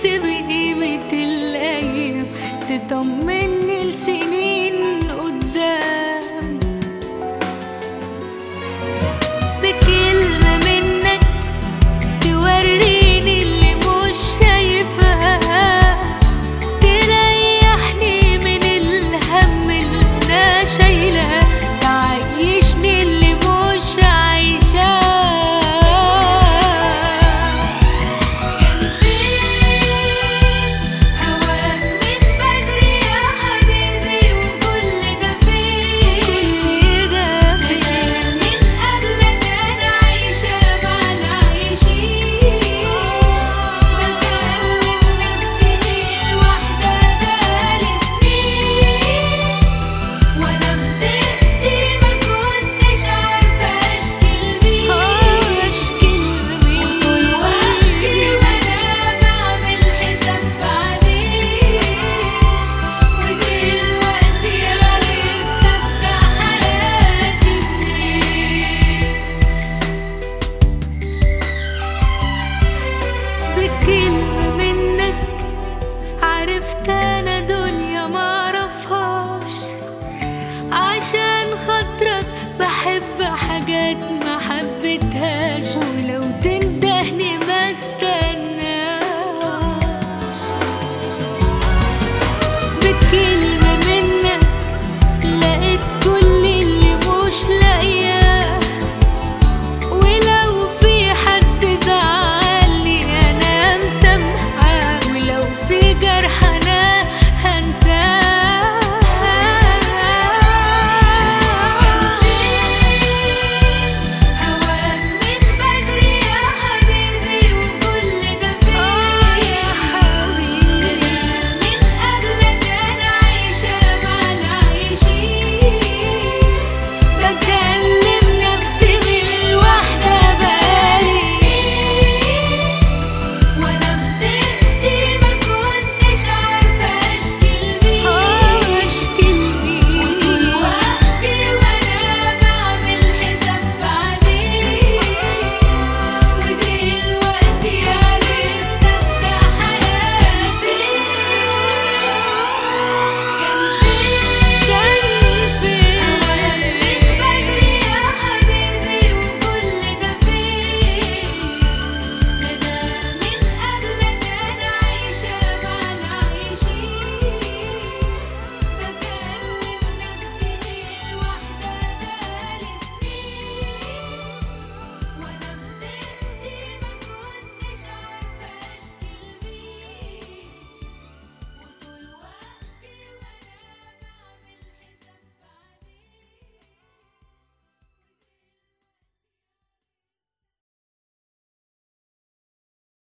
بقيمة الأيام تطمني لسنين قدام بكلمة منك توريني اللي مش شايفاه تريحني من الهم اللي انا شايلاه تعيشني اللي مش عايشاه كان فين هواك من بدري يا حبيبي وكل ده فين ده من قبلك انا عايشة مع العايشين بكلم نفسي من الوحدة بقالي سنين وانا في ضيقتي ما كنتش عارفة اشكي لمين اشكي لمين وطول وقتي وانا بعمل حساب بعدين ودلوقتي عرفت ابدأ حياتي منين بكلمة منك عرفت